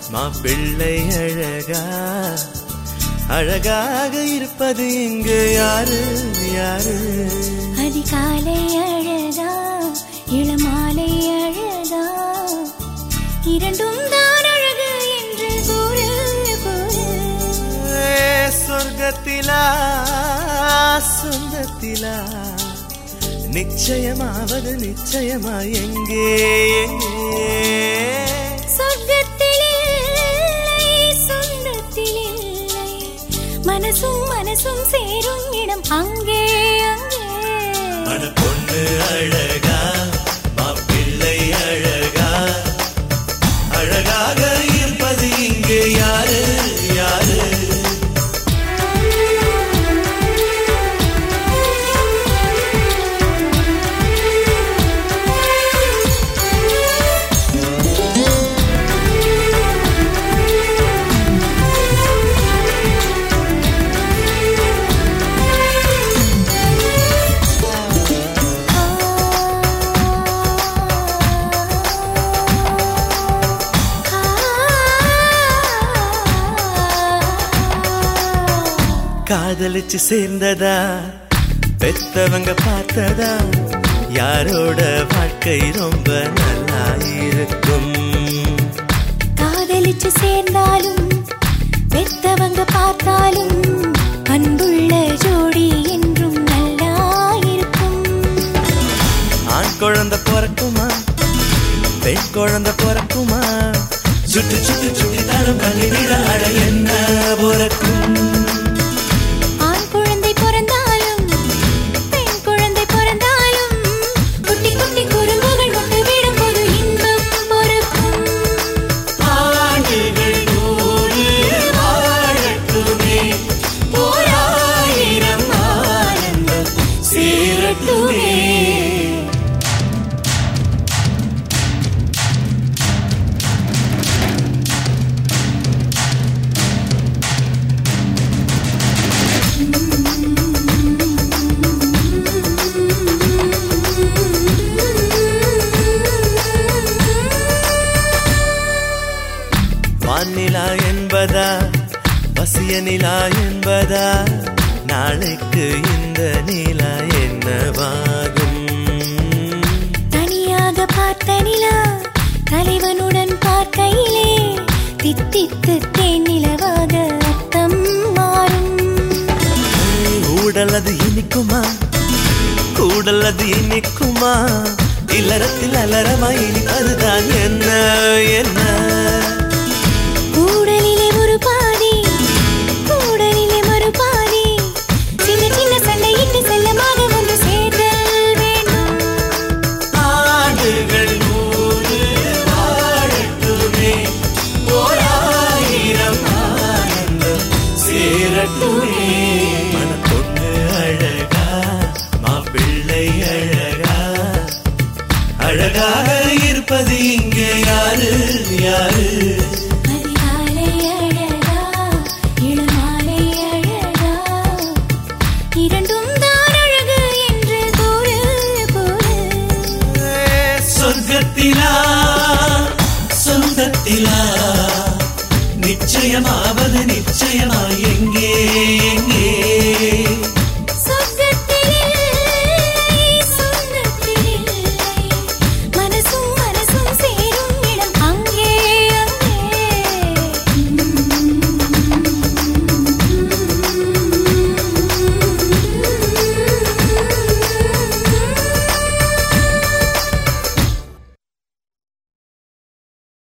மாப்பிள்ளை அழகா அழகாக இருப்பது இங்கு யாரு யாரு அதிகாலை அழகா இளமாலை அழகா இரண்டும் தான் அழகு என்று கூறு கூறு ஏ, சொர்க்கத்திலா சொந்தத்திலா நிச்சயமாவது நிச்சயமா எங்கே எங்கே சொர்க்கத்தில் இல்லை சொந்தத்தில் இல்லை மனசும் மனசும் சேரும் இடம் அங்கே அங்கே அட பொண்ணு அழகா மாப்பிள்ளை அழகா அழகாக இருப்பது இங்கே யாரு யாரு காதலிச்சு சேர்ந்ததா பெத்தவங்க பார்த்ததா யாரோட வாழ்க்கை ரொம்ப நல்லா இருக்கும் காதலிச்சு சேர்ந்தாலும் பெத்தவங்க பார்த்தாலும் அன்புள்ள ஜோடி என்றும் நல்லா இருக்கும் ஆண் குழந்தை பிறக்குமா பெண் குழந்தை பிறக்குமா சுட்டு சுட்டு சுட்டி தரும் கல்லிட அழ என்ன பிறக்கும் ஆண் குழந்தை பிறந்தாலும் பெண் குழந்தை பிறந்தாலும் குட்டி குட்டி குறும்புகள் முட்டு விடும் போது இன்பம் பொறுக்கும் ஆண்டுகள் நூறு வாழட்டுமே ஓராயிரம் ஆனந்தம் சேரட்டுமே வானிலா என்பதா வசிய நிலா என்பதா நாளைக்கு இந்த நிலா என்னவாகும் தனியாக பார்த்த நிலா தலைவனுடன் பார்க்கையிலே தித்தித்து தேன் நிலவாக அர்த்தம் மாறும் கூடல் அது இனிக்குமா கூடல் அது இனிக்குமா இல்லறத்தில் அலறமா இனிப்பதுதான் என்ன என்ன கூடலிலே ஒரு பாதி கூடலிலே மறு பாதி சின்ன சின்ன சண்டையிட்டு செல்லமாக ஒன்று சேர்த்தல் வேண்டும் ஆண்டுகள் நூறு வாழட்டுமே ஓராயிரம் ஆனந்தம் சேரட்டுமே மனப்பொண்ணு அழகா மாப்பிள்ளை அழகா அழகாக இருப்பது இங்கே யாரு யாரு அதிகாலை அழகா இளமாலை அழகா இரண்டும் தான் அழகு என்று கூறு கூறு சொர்க்கத்திலா சொந்தத்திலா நிச்சயமாவது நிச்சயமா எங்கே எங்கே